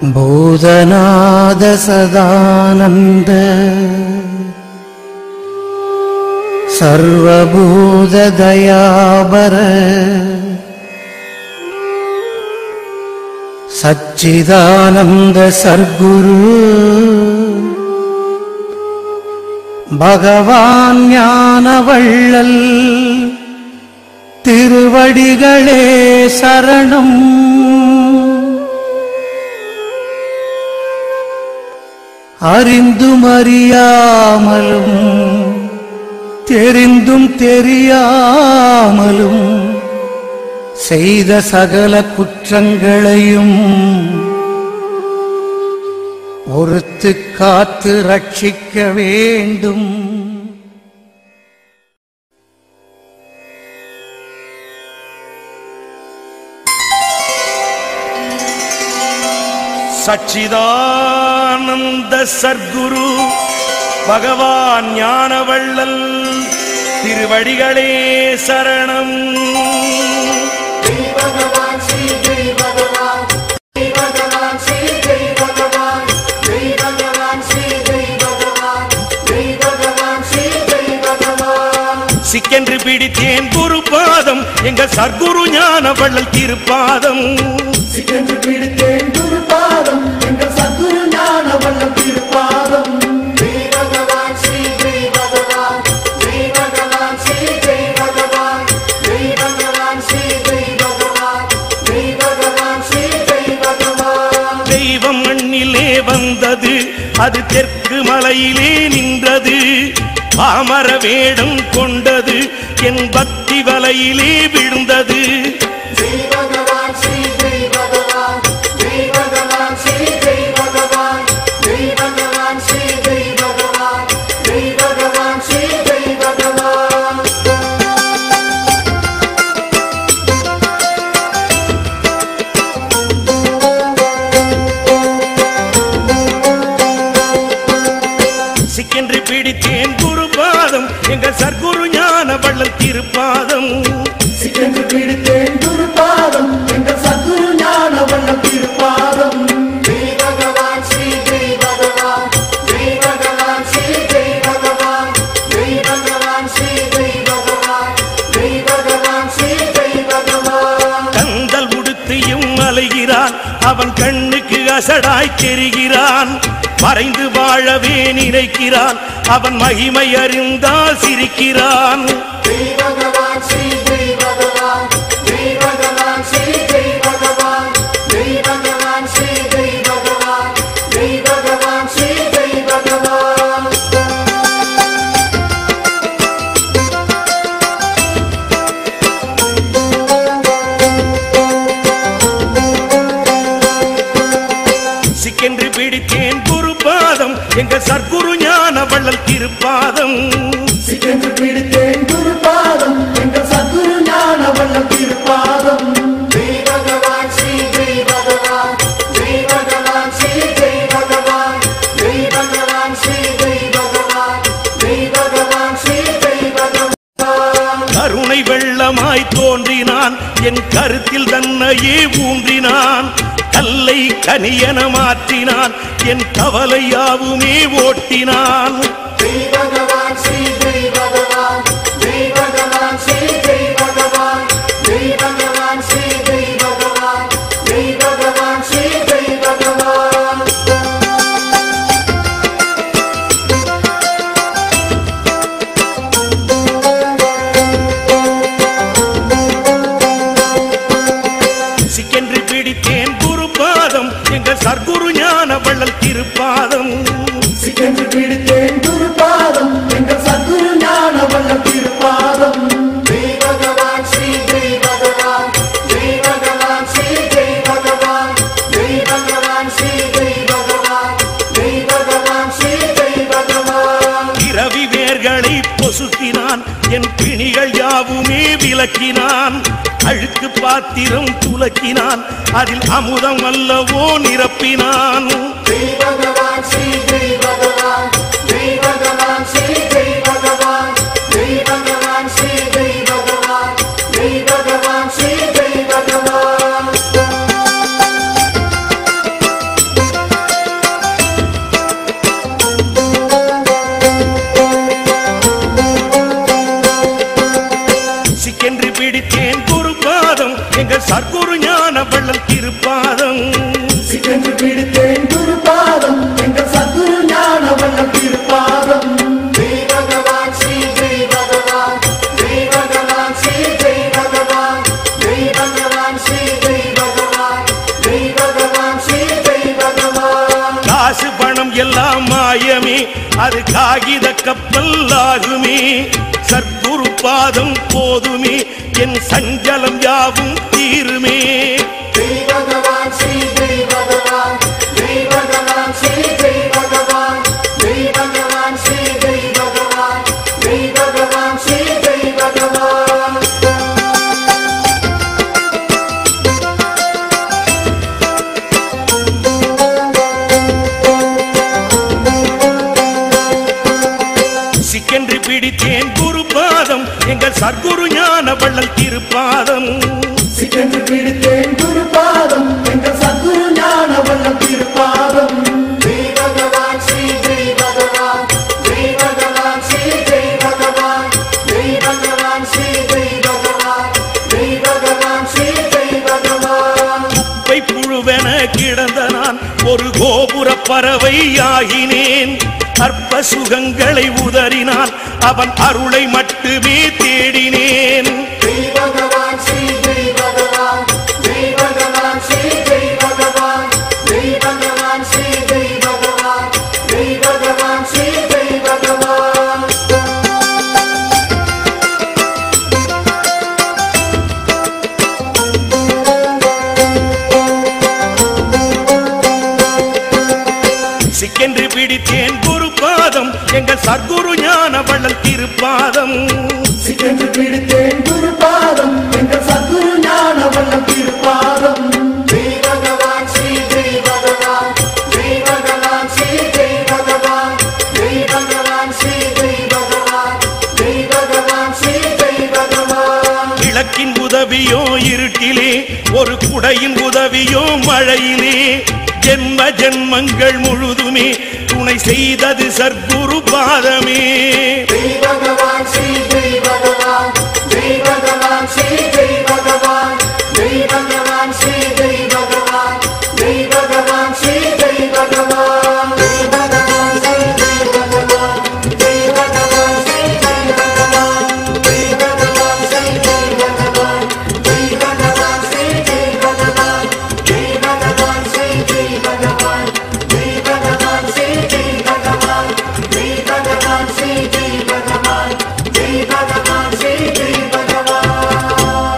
பூதநாத சதானந்த சர்வபூத தயாபர சச்சிதானந்த சர்க்குரு பகவான் ஞானவள்ளல் திருவடிகளே சரணம் அறிந்தும் அறியாமலும் தெரிந்தும் தெரியாமலும் செய்த சகல குற்றங்களையும் ஒருத்து காத்து ரட்சிக்க வேண்டும் சச்சிதானந்த சர்க்குரு பகவான் ஞானவள்ளல் திருவடிகளே சரணம் சிக்கென்று பிடித்தேன் குரு பாதம் எங்கள் சர்க்குரு ஞானவள்ளல் திருப்பாதம் சிக்கென்று பிடித்தேன் குரு பாதம் எங்கள் சத்குரு ஞான வல்லம் திருப்பாதம் ஜெய் பகவான் ஸ்ரீ ஜெய் பகவான் ஜெய் பகவான் ஸ்ரீ ஜெய் பகவான் ஜெய் பகவான் ஸ்ரீ ஜெய் பகவான் ஜெய் பகவான் ஸ்ரீ ஜெய் பகவான் தெய்வம் மண்ணிலே வந்தது அது தெற்கு மலையிலே நின்றது பாமர வேடம் கொண்டது என் பக்தி வலையிலே விழுந்தது ஜெய் பகவான் ஸ்ரீ ஜெய் பகவான் ஜெய் பகவான் ஸ்ரீ ஜெய் பகவான் ஜெய் பகவான் ஸ்ரீ ஜெய் பகவான் ஜெய் பகவான் ஸ்ரீ ஜெய் பகவான் சிக்கென்று பிடித்தேன் குரு பாதம் எங்கள் சர்க்குரு ஞான வள்ளல் திருப்பாதம் சிக்கென்று பிடித்தேன் குரு பாதம் எங்கள் சத்குரு ஞான வல்லம் திருப்பாதம் ஜெய் பகவான் ஸ்ரீ ஜெய் பகவான் ஜெய் பகவான் ஸ்ரீ ஜெய் பகவான் ஜெய் பகவான் ஸ்ரீ ஜெய் பகவான் ஜெய் பகவான் ஸ்ரீ ஜெய் பகவான் கந்தல் உடுத்தியும் அலைகிறான் அவன் கண்ணுக்கு அசடாய் தெரிகிறான் மறைந்து வாழவே நினைக்கிறான் அவன் மகிமை அறிந்தால் சிரிக்கிறான் ஜெய் பகவான் ஸ்ரீ ஜெய் பகவான் ஜெய் பகவான் ஸ்ரீ ஜெய் பகவான் ஜெய் பகவான் ஸ்ரீ ஜெய் பகவான் ஜெய் பகவான் ஸ்ரீ ஜெய் பகவான் சிக்கென்று பிடித்தேன் குரு பாதம் எங்கள் சர்க்குரு ஞான வள்ளல் திருப்பாதம் சிக்கென்று பிடித்தேன் குரு பாதம் எங்கள் சத்குரு ஞான வல்லம் திருப்பாதம் ஜெய் பகவான் ஸ்ரீ ஜெய் பகவான் ஜெய் பகவான் ஸ்ரீ ஜெய் பகவான் ஜெய் பகவான் ஸ்ரீ ஜெய் பகவான் ஜெய் பகவான் ஸ்ரீ ஜெய் பகவான் கருணை வெள்ளமாய் தோன்றினான் என் கருத்தில் தன்னையே ஊன்றினான் கல்லை கனியன மாற்றினான் என் கவலையாவுமே ஓட்டினான் ஜெய் பகவான் ஸ்ரீ ஜெய் பகவான் ஜெய் பகவான் ஸ்ரீ ஜெய் பகவான் ஜெய் பகவான் ஸ்ரீ ஜெய் பகவான் ஜெய் பகவான் ஸ்ரீ ஜெய் பகவான் சிக்கென்று பிடித்தேன் குரு பாதம் எங்கள் சர்க்குரு ஞான வள்ளல் திருப்பாதம் சிக்கென்று பிடித்தேன் குரு பாதம் எங்கள் சத்குரு ஞான வல்லம் திருப்பாதம் ஜெய் பகவான் ஸ்ரீ ஜெய் பகவான் ஜெய் பகவான் ஸ்ரீ ஜெய் பகவான் ஜெய் பகவான் ஸ்ரீ ஜெய் பகவான் ஜெய் பகவான் ஸ்ரீ ஜெய் பகவான் இரவி வேர்களை பொசுக்கினான் என் பிணிகள் யாவுமே விளக்கினான் அழுக்கு பாத்திரம் துலக்கினான் அதில் அமுதம் அல்லவோ நிரப்பினான் ஜெய் பகவான் ஸ்ரீ ஜெய் பகவான் ஜெய் பகவான் ஸ்ரீ ஜெய் பகவான் ஜெய் பகவான் ஸ்ரீ ஜெய் பகவான் ஜெய் பகவான் ஸ்ரீ ஜெய் பகவான் சிக்கென்று பிடித்தேன் குருபாதம் எங்கள் சர்க்குரு ஞான வள்ளல் திருப்பாதம் சிக்கென்று பிடித்தேன் குருபாதம் எங்கள் சத்குரு ஞான வல்ல திருப்பாதம் ஜெய் பகவான் ஸ்ரீ ஜெய் பகவான் ஜெய் பகவான் ஸ்ரீ ஜெய் பகவான் ஜெய் பகவான் ஸ்ரீ ஜெய் பகவான் ஜெய் பகவான் ஸ்ரீ ஜெய் பகவான் காசு பணம் எல்லாம் மாயமே அது காகித கப்பல் ஆகுமே சர்க்குரு பாதம் போதுமே என் சஞ்சலம் யாவும் தீருமே ஜெய் பகவான் ஸ்ரீ ஜெய் பகவான் ஜெய் பகவான் ஸ்ரீ ஜெய் பகவான் ஜெய் பகவான் ஸ்ரீ ஜெய் பகவான் ஜெய் பகவான் ஸ்ரீ ஜெய் பகவான் சிக்கென்று பிடித்தேன் குருபாதம் எங்கள் சர்க்குரு ஞான வள்ளல் திருப்பாதம் சிக்கென்று பிடித்தேன் குருபாதம் எங்கள் சத்குரு ஞான வல்ல திருப்பாதம் ஜெய் பகவான் ஸ்ரீ ஜெய் பகவான் ஜெய் பகவான் ஸ்ரீ ஜெய் பகவான் ஜெய் பகவான் ஸ்ரீ ஜெய் பகவான் ஜெய் பகவான் ஸ்ரீ ஜெய் பகவான் குப்பை புழுவென கிடந்த நான் ஒரு கோபுர பறவை ஆகினேன் அற்ப சுகங்களை உதறினான் அவன் அருளை மட்டுமே தேடினேன் ஜெய் பகவான் ஸ்ரீ ஜெய் பகவான் ஜெய் பகவான் ஸ்ரீ ஜெய் பகவான் ஜெய் பகவான் ஸ்ரீ ஜெய் பகவான் ஜெய் பகவான் ஸ்ரீ ஜெய் பகவான் சிக்கென்று பிடித்தேன் குருபாதம் எங்கள் சர்க்குரு ஞான வள்ளல் திருப்பாதம் சிக்கென்று பிடித்தேன் குருபாதம் எங்கள் சத்குரு ஞான வல்ல திருப்பாதம் ஜெய் பகவான் ஸ்ரீ ஜெய் பகவான் ஜெய் பகவான் ஸ்ரீ ஜெய் பகவான் ஜெய் பகவான் ஸ்ரீ ஜெய் பகவான் ஜெய் பகவான் ஸ்ரீ ஜெய் பகவான் விளக்கின் உதவியோ இருட்டிலே ஒரு குடையின் உதவியோ மழையிலே ஜென்ம ஜென்மங்கள் முழுதுமே துணை செய்தது சர்க்குரு பாதமே ஜெய் பகவான் ஸ்ரீ ஜெய் பகவான் ஜெய் பகவான் ஸ்ரீ ஜெய் பகவான் ஜெய் பகவான் ஸ்ரீ ஜெய் பகவான் ஜெய் பகவான் ஸ்ரீ ஜெய் பகவான் ஜெய் பகவான் ஸ்ரீ ஜெய் பகவான் ஜெய் பகவான் ஸ்ரீ ஜெய் பகவான் ஜெய் பகவான் ஸ்ரீ ஜெய் பகவான் ஜெய் பகவான் ஸ்ரீ ஜெய் பகவான் ஜெய் பகவான் ஸ்ரீ ஜெய் பகவான் ஜெய் பகவான் ஸ்ரீ ஜெய் பகவான் ஜெய் பகவான் ஸ்ரீ ஜெய் பகவான் ஜெய் பகவான் ஸ்ரீ ஜெய் பகவான்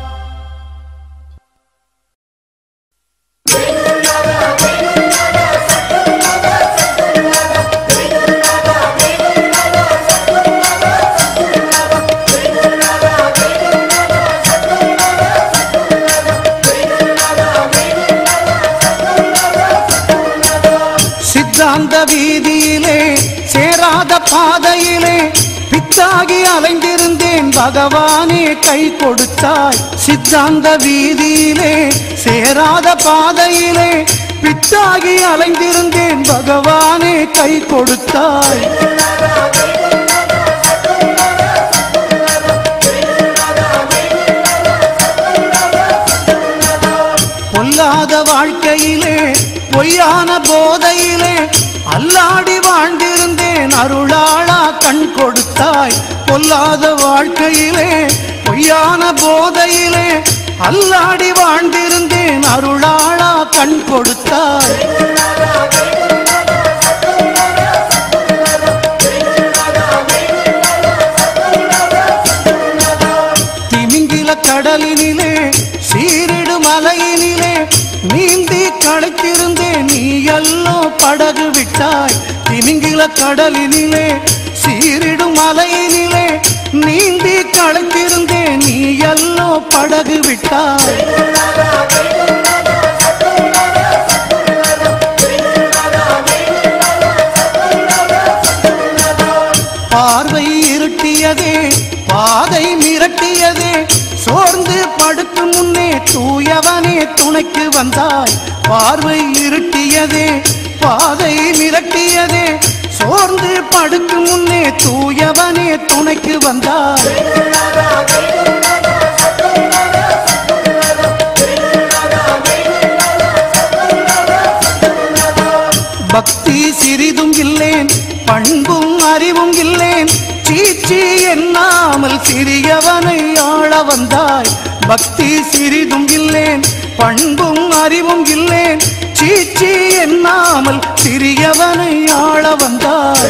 சித்தாந்த வீதியிலே சேராத பாதையிலே பித்தாகி அலைந்திருந்தேன் பகவானே கை கொடுத்தாய் சித்தாந்த வீதியிலே சேராத பாதையிலே பித்தாகி அலைந்திருந்தேன் பகவானே கை கொடுத்தாய் பொல்லாத வாழ்க்கையிலே பொய்யான போதையிலே அல்லாடி வாழ்ந்திருந்தேன் அருளாளா கண் கொடுத்தாய் பொல்லாத வாழ்க்கையிலே பொய்யான போதையிலே அல்லாடி வாழ்ந்திருந்தேன் அருளாளா கண் கொடுத்தாய் திமிங்கில கடலினிலே சீரிடு மலையினிலே நீந்தி களைத்திருந்தேன் நீ எல்லோ படகு விட்டாய் திமிங்கில கடலினிலே சீரிடு மலையினிலே நீந்தி களைத்திருந்தேன் நீ எல்லோ படகு விட்டாய் பார்வை இருட்டியதே பாதை மிரட்டியதே சோர்ந்து படுக்கும் முன்னே தூயவனே துணைக்கு வந்தாய் பார்வை இருட்டியதே பாதை மிரட்டியதே சோர்ந்து படுக்கும் முன்னே தூயவனே துணைக்கு வந்தாய் வந்தாய் பக்தி சிறிதும் இல்லேன் பண்பும் அறிவும் இல்லேன் சீச்சி எண்ணாமல் சிறியவனை ஆள வந்தாய்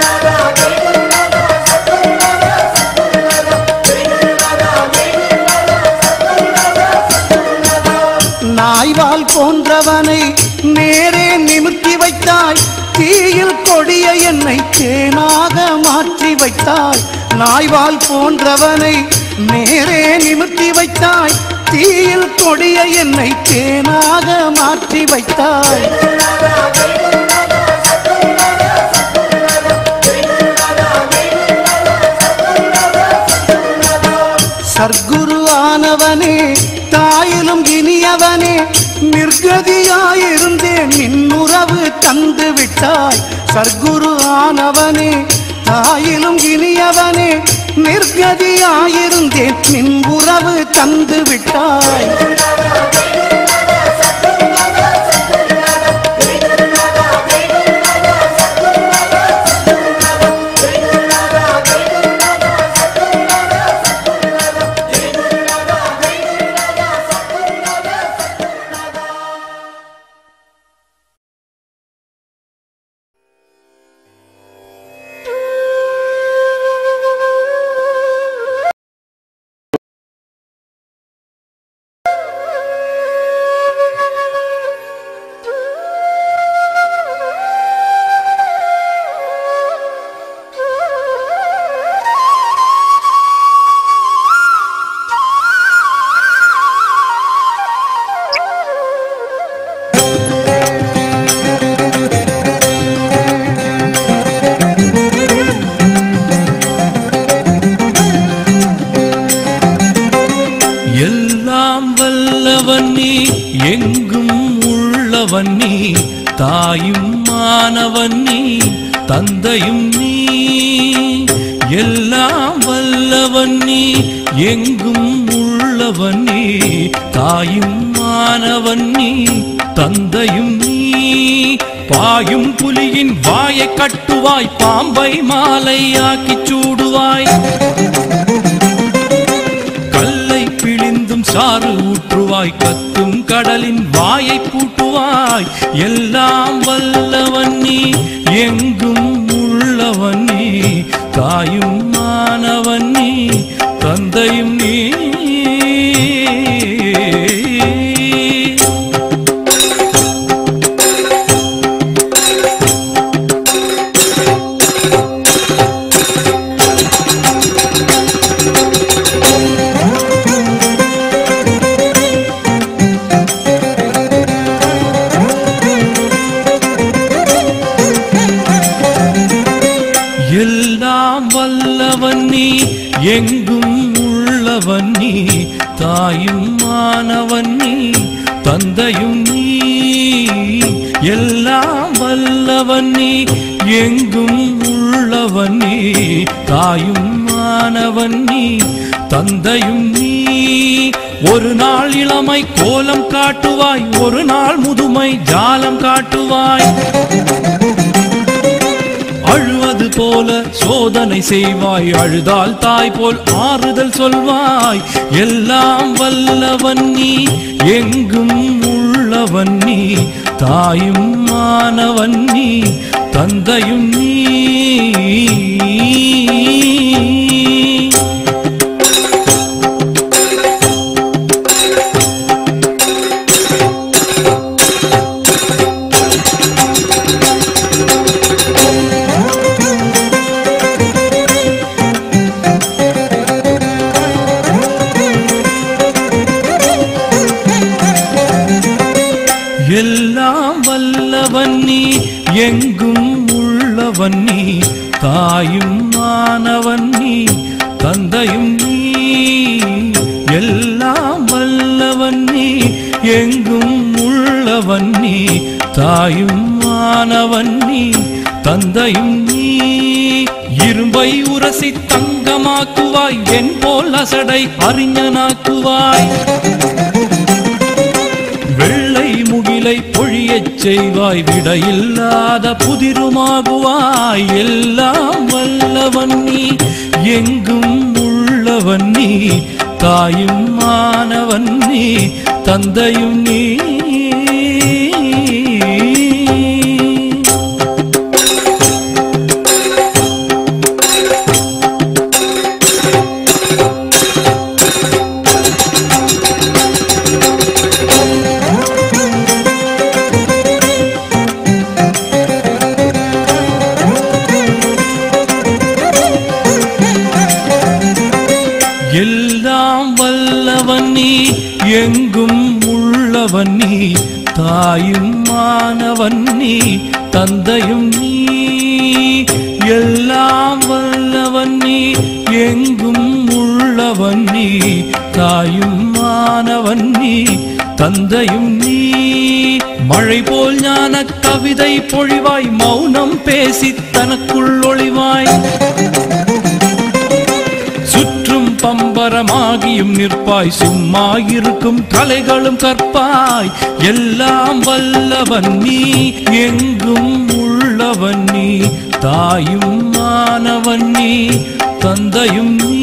நாய்வால் போன்றவனை நேரே நிமிர்த்தி வைத்தாய் தீயில் கொடிய என்னை தேனாக மாற்றி வைத்தாய் நாய்வால் போன்றவனை நேரே நிமிர்த்தி வைத்தாய் தீயில் கொடிய என்னை தேனாக மாற்றி வைத்தாய் சர்க்குரு ஆனவனே தாயிலும் இனியவனே நிர்கதியாயிருந்தேன் நின்னுறவு தந்து விட்டாய் சர்க்குரு ஆனவனே தாயிலும் இனியவனே நிர்கதியாயிருந்தேன் நின் உறவு தந்து விட்டாய் எல்லாம் வல்லவன் நீ எங்கும் உள்ளவன் நீ தாயும் மானவன் நீ தந்தையும் நீ எல்லாம் வல்லவன் நீ எங்கும் உள்ளவன் நீ தாயும் மானவன் நீ தந்தையும் நீ பாயும் புலியின் வாயை கட்டுவாய் பாம்பை மாலையாக்கிச் சூடுவாய் கல்லை பிழிந்தும் சாறு ஊற்றுவாய் கத்தும் கடலின் வாயை பூட்டுவாய் எல்லாம் வல்லவன் நீ எங்கும் உள்ளவன் நீ தாயும் மானவன் நீ தந்தையும் நீ எல்லாம் வல்லவன் நீ எங்கும் உள்ளவன் நீ தாயும் மானவன் நீ தந்தையும் நீ எல்லாம் வல்லவன் நீ எங்கும் உள்ளவன் நீ தாயும் மானவன் நீ தந்தையும் நீ ஒரு நாள் இளமை கோலம் காட்டுவாய் ஒரு நாள் முதுமை ஜாலம் காட்டுவாய் அழுவது போல சோதனை செய்வாய் அழுதால் தாய் போல் ஆறுதல் சொல்வாய் எல்லாம் வல்லவன் நீ எங்கும் உள்ளவன் நீ தாயும் மானவன் நீ தந்தையும் நீ எல்லாம் வல்லவன் நீ எங்கும் உள்ளவன் நீ தாயும் மானவன் நீ தந்தையும் நீ எல்லாம் வல்லவன் நீ எங்கும் உள்ளவன் நீ தாயும் மானவன் நீ தந்தையும் நீ இரும்பை உரசி தங்கமாக்குவாய் என் போல் அசடை அறிஞனாக்குவாய் வெள்ளை முகிலை பொழியச் செய்வாய் விடையில்லாத புதிருமாகுவாய் எல்லாம் வல்லவன் நீ எங்கும் உள்ளவன் நீ தாயும் மாணவன் நீ தந்தையும் நீ எல்லாம் வல்லவன் நீ எங்கும் உள்ளவன் நீ தாயும் மாணவன் நீ தந்தையும் நீ எல்லாம் வல்லவன் நீ எங்கும் உள்ளவன் நீ தாயும் மாணவன் நீ தந்தையும் நீ மழை போல் ஞான கவிதை பொழிவாய் மௌனம் பேசி தனக்குள் ஒளிவாய் சுற்றும் பம்பரமாகியும் நிற்பாய் சும்மா இருக்கும் கலைகளும் கற்பாய் எல்லாம் வல்லவன் நீ எங்கும் உள்ளவன் நீ தாயும் மாணவன் நீ தந்தையும் நீ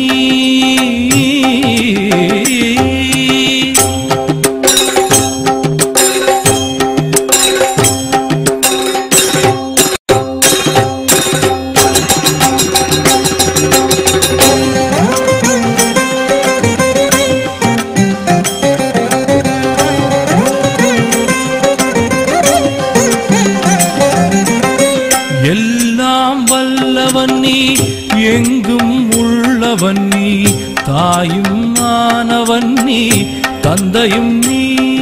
எல்லாம் வல்லவன் நீ எங்கும் உள்ளவன் நீ தாயும் மாணவன் நீ தந்தையும் நீ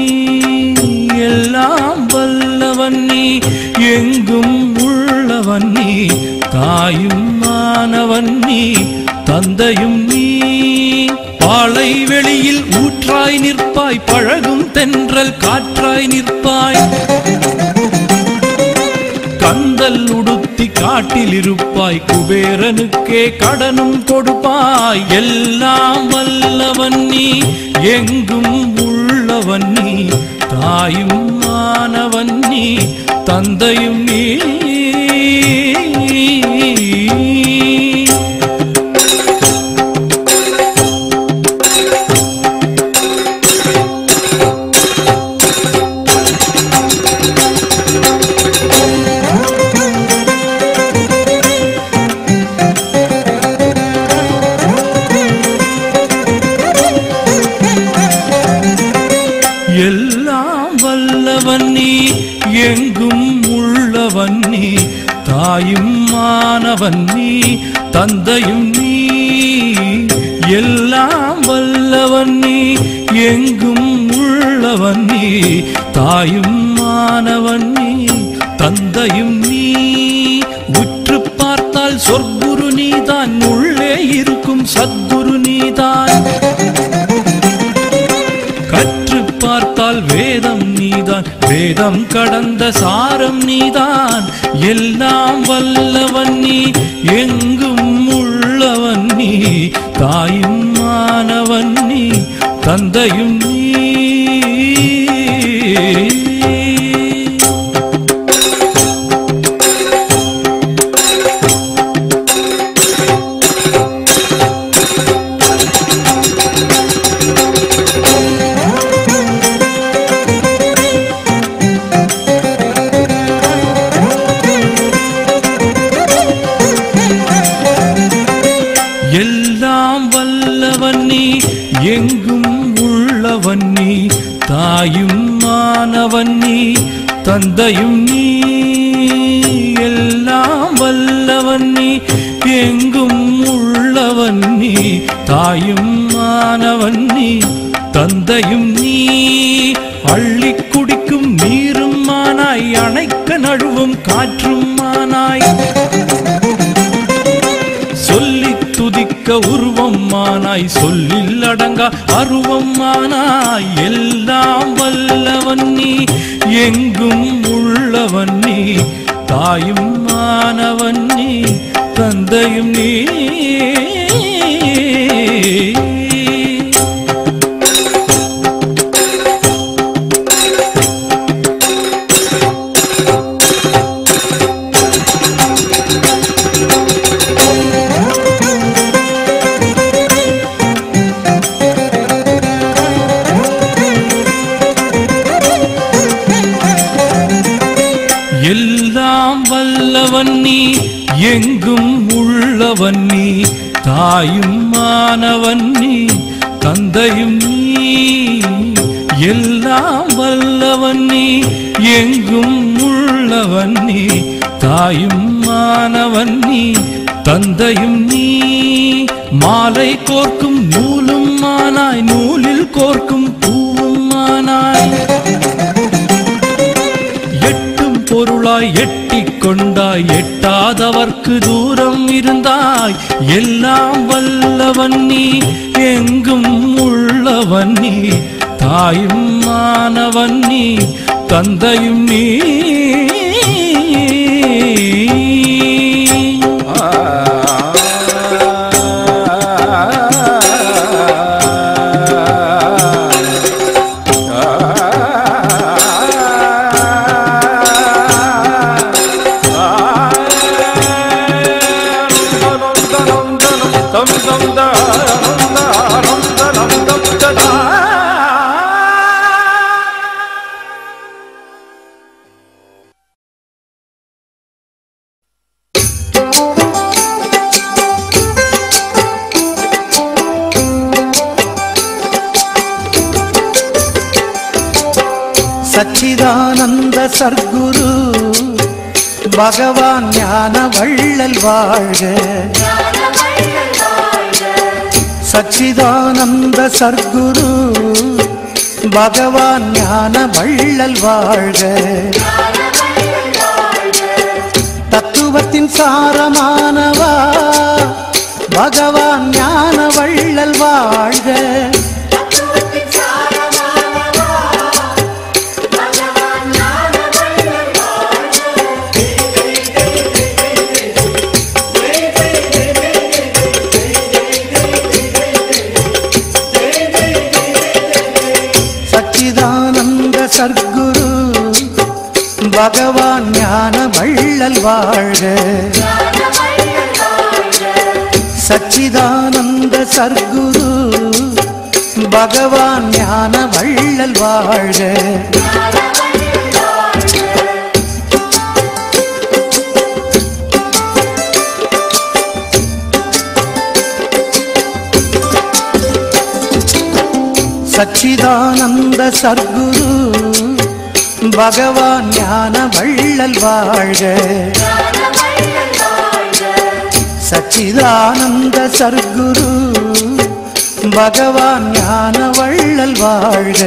எல்லாம் வல்லவன் நீ எங்கும் உள்ளவன் நீ தாயும் மாணவன் நீ தந்தையும் நீ பாலை வெளியில் ஊற்றாய் நிற்பாய் பழகும் தென்றல் காற்றாய் நிற்பாய் கந்தல் உடுத்தி காட்டில் இருப்பாய் குபேரனுக்கே கடனும் கொடுப்பாய் எல்லாம் வல்லவன் நீ எங்கும் உள்ளவன் நீ தாயும் மாணவன் நீ தந்தையும் நீ எல்லாம் வல்லவன் நீ எங்கும் உள்ளவன் நீ தாயும் மாணவன் நீ தந்தையும் நீ எல்லாம் வல்லவன் நீ எங்கும் உள்ளவன் நீ தாயும் மாணவன் நீ தந்தையும் நீ உற்று பார்த்தால் சொற்குரு நீதான் உள்ளே இருக்கும் சத்குரு நீதான் கற்று பார்த்தால் வேதம் நீதான் வேதம் கடந்த சாரம் நீதான் எல்லாம் வல்லவன் நீ எங்கும் உள்ளவன் நீ தாயும் மாணவன் நீ தந்தையும் நீ எல்லாம் வல்லவன் நீ எங்கும் உள்ளவன் நீ தாயும் மாணவன் நீ தந்தையும் நீ எல்லாம் வல்லவன் நீ எங்கும் உள்ளவன் நீ தாயும் மாணவன் நீ தந்தையும் நீ அள்ளி குடிக்கும் நீரும் மானாய் அணைக்க நழுவும் காற்றும் மானாய் சொல்லி துதிக்க உருவம் மானாய் சொல்லில் அடங்கா அருவம் மானாய் எல்லாம் வல்லவன் நீ எங்கும் உள்ளவன் நீ தாயும் மாணவன் நீ தந்தையும் நீ வல்லவன் நீ எங்கும் உள்ளவன் நீ தாயும் மானவன் நீ தந்தையும் நீ எல்லாம் வல்லவன் நீ எங்கும் உள்ளவன் நீ தாயும் மானவன் நீ தந்தையும் நீ மாலை கோர்க்கும் நூலும் மானாய் நூலில் கோர்க்கும் பூவும் மானாய் எட்டும் பொருளாய் எட்டிக் கொண்டாய் எட்டாதவர்க்கு தூரம் இருந்தாய் எல்லாம் வல்லவன் நீ எங்கும் உள்ளவன் நீ தாயும் மானவன் நீ தந்தையும் நீ சச்சிதானந்த சர்க்குரு பகவான் ஞான வள்ளல் வாழ்க சச்சிதானந்த சர்க்குரு பகவான் ஞான வள்ளல் வாழ்க தத்துவத்தின் சாரமானவா பகவான் ஞான வள்ளல் வாழ்க சச்சிதானந்த சர்க்குரு பகவான் ஞான வள்ளல் வாழ்க சச்சிதானந்த சர்க்குரு பகவான் ஞான வள்ளல் வாழ்க சச்சிதானந்த சர்க்குரு பகவான் ஞான வள்ளல் வாழ்க சச்சிதானந்த சர்க்குரு பகவான் ஞான வள்ளல் வாழ்க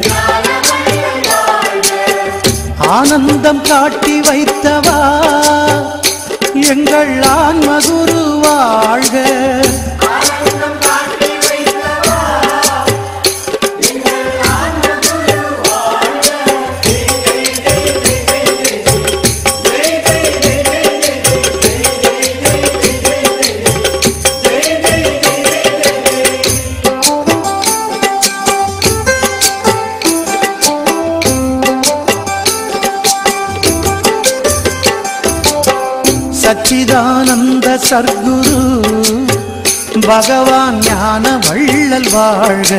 ஆனந்தம் காட்டி வைத்தவா எங்கள் ஆன்மகுரு வாழ்க சச்சிதானந்த சர்க்குரு பகவான் ஞான வள்ளல் வாழ்க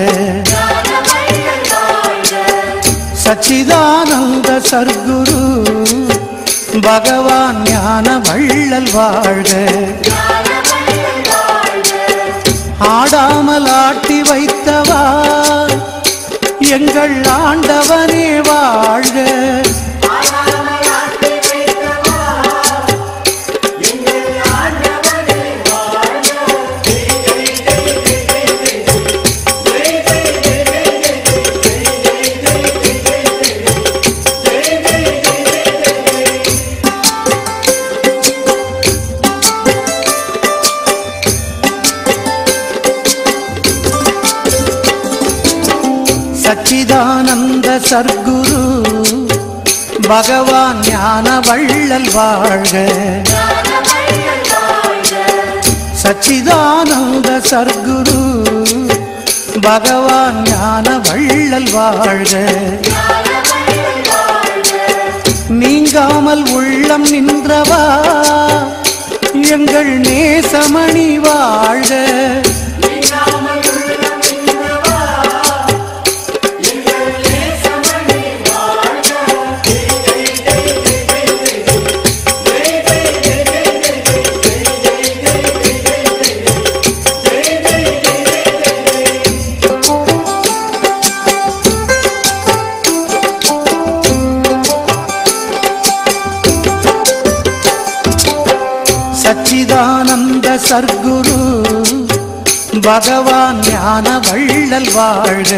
சச்சிதானந்த சர்க்குரு பகவான் ஞான வள்ளல் வாழ்க ஆடாமல் ஆட்டி வைத்தவா எங்கள் ஆண்டவனே வாழ்க சச்சிதானந்த சர்க்குரு பகவான் ஞான வள்ளல் வாழ்க சச்சிதானந்த சர்க்குரு பகவான் ஞான வள்ளல் வாழ்க நீங்காமல் உள்ளம் நின்றவா எங்கள் நேசமணி வாழ்க Thank சர்க்குரு பகவான் ஞான வள்ளல் வாழ்க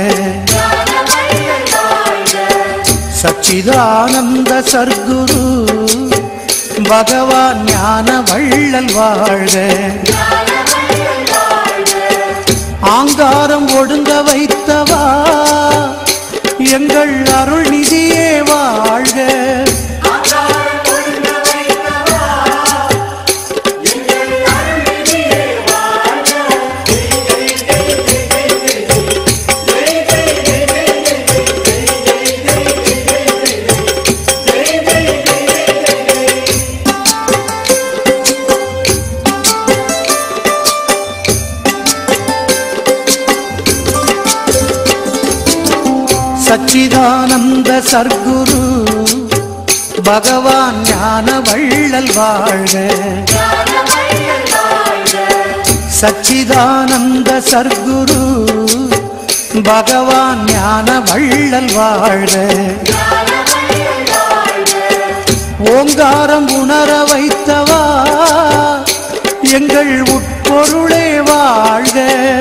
சச்சிதானந்த சர்க்குரு பகவான் ஞான வள்ளல் வாழ்க ஆங்காரம் ஒடுங்க வைத்தவா எங்கள் அருள் நிதியே வாழ்க சச்சிதானந்த சர்க்குரு பகவான் ஞான வள்ளல் வாழ்க சச்சிதானந்த சர்க்குரு பகவான் ஞான வள்ளல் வாழ்க ஓங்காரம் உணர வைத்தவா எங்கள் உட்பொருளே வாழ்க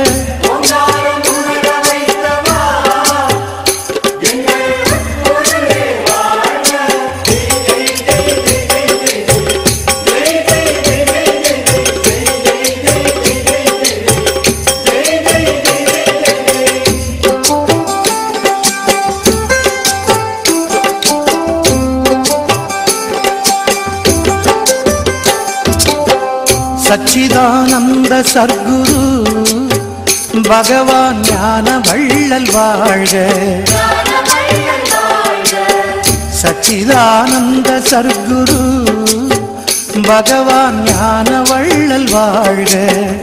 சச்சிதானந்த சர்க்குரு பகவான் ஞான வள்ளல் வாழ்க சச்சிதானந்த சர்க்குரு பகவான் ஞான வள்ளல் வாழ்க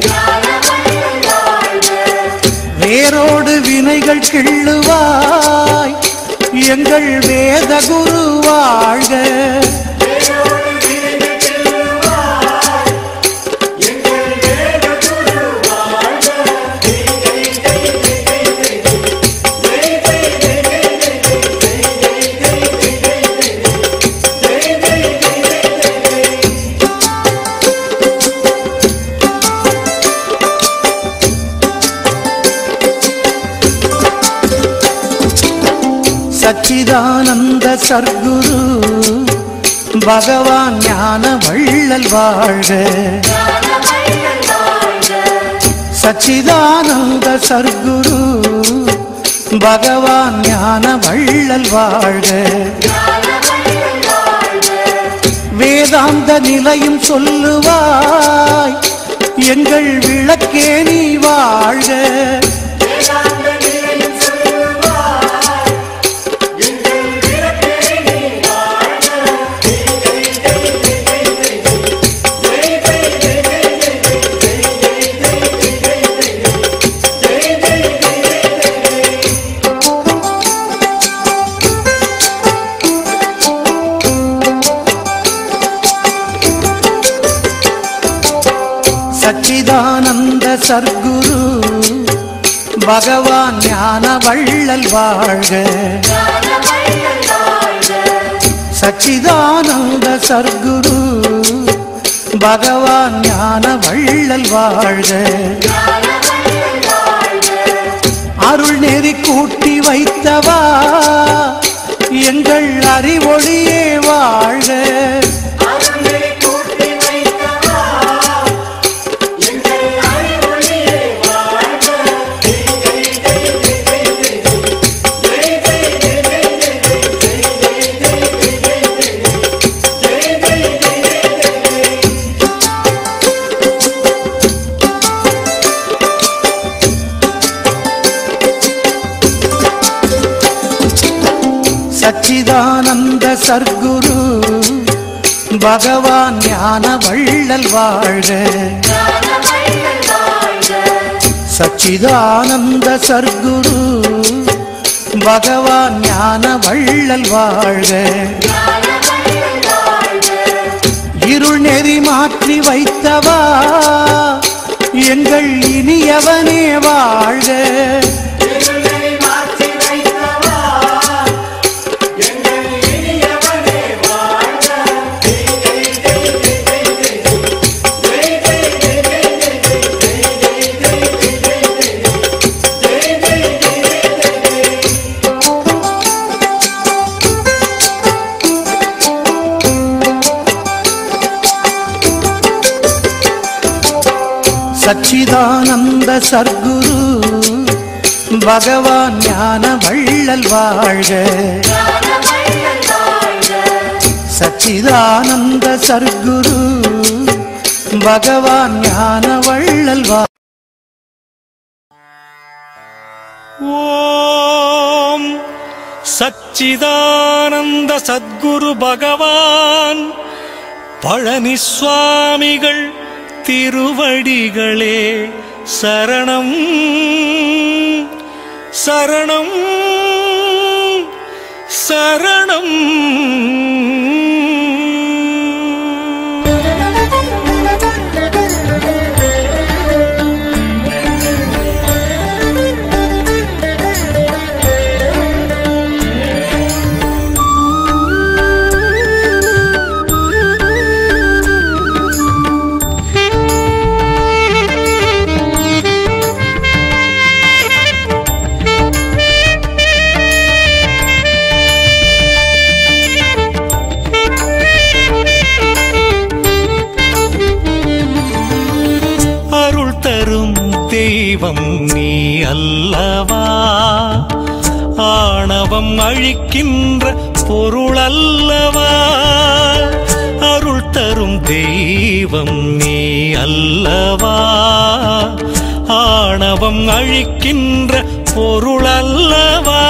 வேரோடு வினைகள் கிள்ளுவாய் எங்கள் வேத குரு வாழ்க சச்சிதானந்த சர்க்குரு பகவான் ஞான வள்ளல் வாழ்க சச்சிதானந்த சர்க்குரு பகவான் ஞான வள்ளல் வாழ்க வேதாந்த நிலையும் சொல்லுவாய் எங்கள் விளக்கே நீ வாழ்க சச்சிதானந்த சர்க்குரு பகவான் ஞான வள்ளல் வாழ்க சச்சிதானந்த சர்க்குரு பகவான் ஞான வள்ளல் வாழ்க அருள் நெறி கூட்டி வைத்தவா எங்கள் அறிவொளியே வாழ்க சச்சிதானந்த சர்க்குரு பகவான் ஞான வள்ளல் வாழ்க சச்சிதானந்த சர்க்குரு பகவான் ஞான வள்ளல் வாழ்க இருள் நெறி மாற்றி வைத்தவா எங்கள் இனியவனே வாழ்க வாழ்க சச்சிதானந்த சர்க்குரு பகவான் ஞான வள்ளல் வாழ்க சச்சிதானந்த சர்க்குரு பகவான் ஞான வள்ளல் வாழ்க ஓம் சச்சிதானந்த சத்குரு பகவான் பழனி சுவாமிகள் திருவடிகளே சரணம் சரணம் சரணம் அருள் தரும் தெய்வம் நீ அல்லவா ஆணவம் அழிக்கின்ற பொருள் அல்லவா அருள் தரும் தெய்வம் நீ அல்லவா ஆணவம் அழிக்கின்ற பொருள் அல்லவா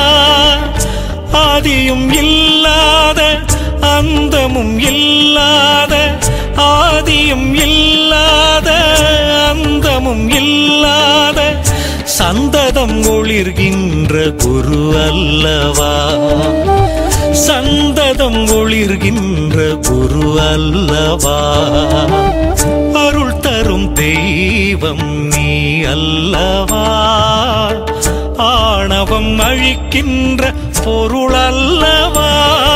ஆதியும் இல்லாத அந்தமும் இல்லாத ஆதியும் இல்லாத அந்தமும் இல்லாத சந்ததம் ஒளிர்கின்ற குரு அல்லவா சந்ததம் ஒளிர்கின்ற குரு அல்லவா அருள் தரும் தெய்வம் நீ அல்லவா ஆணவம் அழிக்கின்ற பொருள் அல்லவா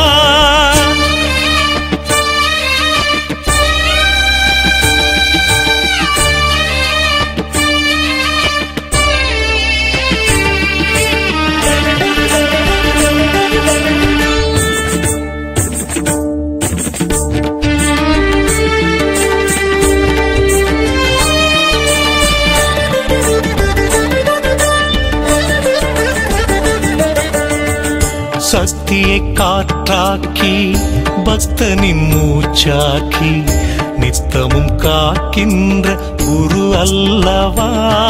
சக்தியை காற்றாக்கி பக்தனின் மூச்சாக்கி நித்தமும் காக்கின்ற குரு அல்லவா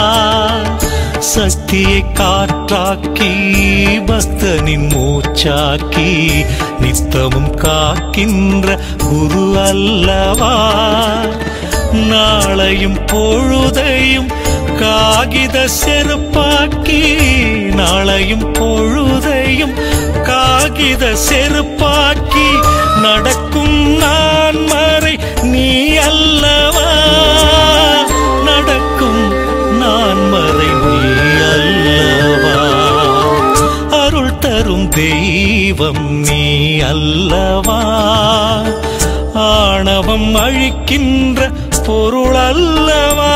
சக்தியை காற்றாக்கி பக்தனின் மூச்சாக்கி நித்தமும் காக்கின்ற குரு அல்லவா நாளையும் பொழுதையும் காகித செருப்பாக்கி நாளையும் பொழுதையும் காகித செருப்பாக்கி நடக்கும் நான் மறை நீ அல்லவா நடக்கும் நான் மறை நீ அல்லவா அருள் தரும் தெய்வம் நீ அல்லவா ஆணவம் அழிக்கின்ற பொருள் அல்லவா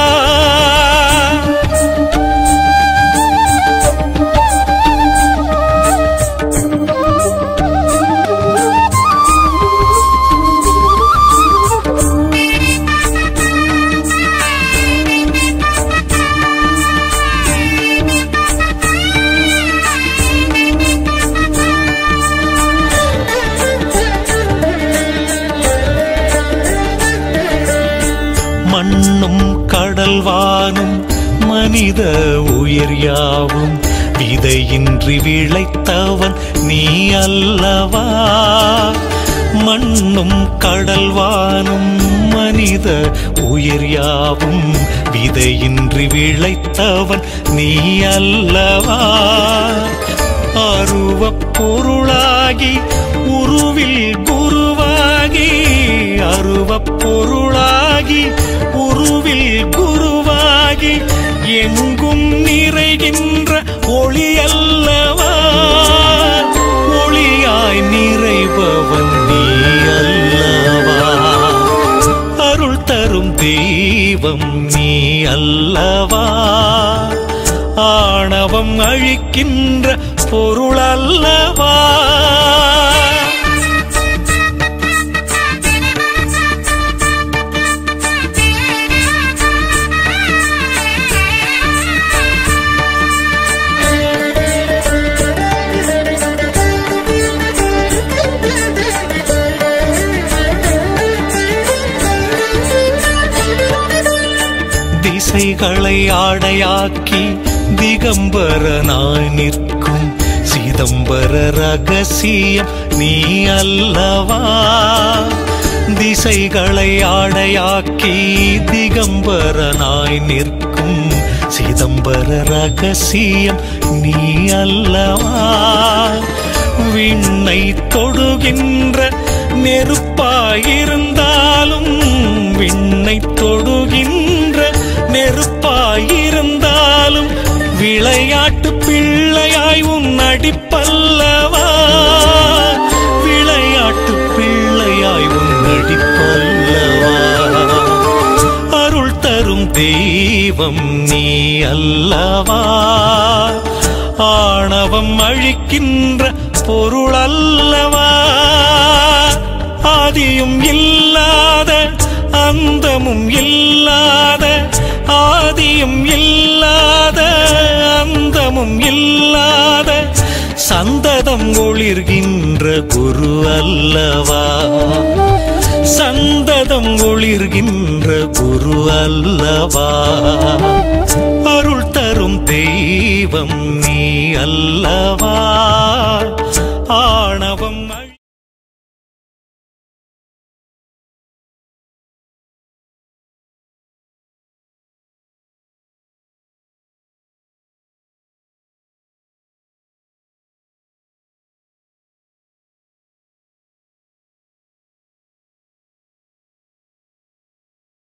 மண்ணும் கடல்வானும் மனித உயிர் யாவும் விதையின்றி விளைத்தவன் நீ அல்லவா மண்ணும் கடல்வானும் மனித உயிர் யாவும் விதையின்றி விளைத்தவன் நீ அல்லவா அருவப் பொருளாகி உருவில் குருவாகி அருவப் பொருளாகி உருவில் குருவாகி எங்கும் நிறைகின்ற ஒளி அல்லவா ஒளியாய் நிறைபவன் நீ அல்லவா அருள் தரும் தெய்வம் நீ அல்லவா ஆணவம் அழிக்கின்ற பொருள் அல்லவா திசைகளை ஆடையாக்கி திகம்பரனாய் நிற்கும் சிதம்பர ரகசியம் நீ அல்லவா திசைகளை ஆடையாக்கி திகம்பரனாய் நிற்கும் சிதம்பர ரகசியம் நீ அல்லவா விண்ணை தொடுகின்ற நெருப்பாயிருந்தாலும் விண்ணை தொடுகின்ற நெருப்பாயிருந்தாலும் விளையாட்டு பிள்ளையாய் உன் நடிப்பல்லவா விளையாட்டு பிள்ளையாய் உன் நடிப்பல்லவா அருள் தரும் தெய்வம் நீ அல்லவா ஆணவம் அழிக்கின்ற பொருள் அல்லவா ஆதியும் இல்லாத அந்தமும் இல்லாத ஆதியும் இல்லாத அந்தமும் இல்லாத சந்ததம் ஒளிர்கின்ற குரு அல்லவா சந்ததம் ஒளிர்கின்ற குரு அல்லவா அருள் தரும் தெய்வம் நீ அல்லவா ஆணவம்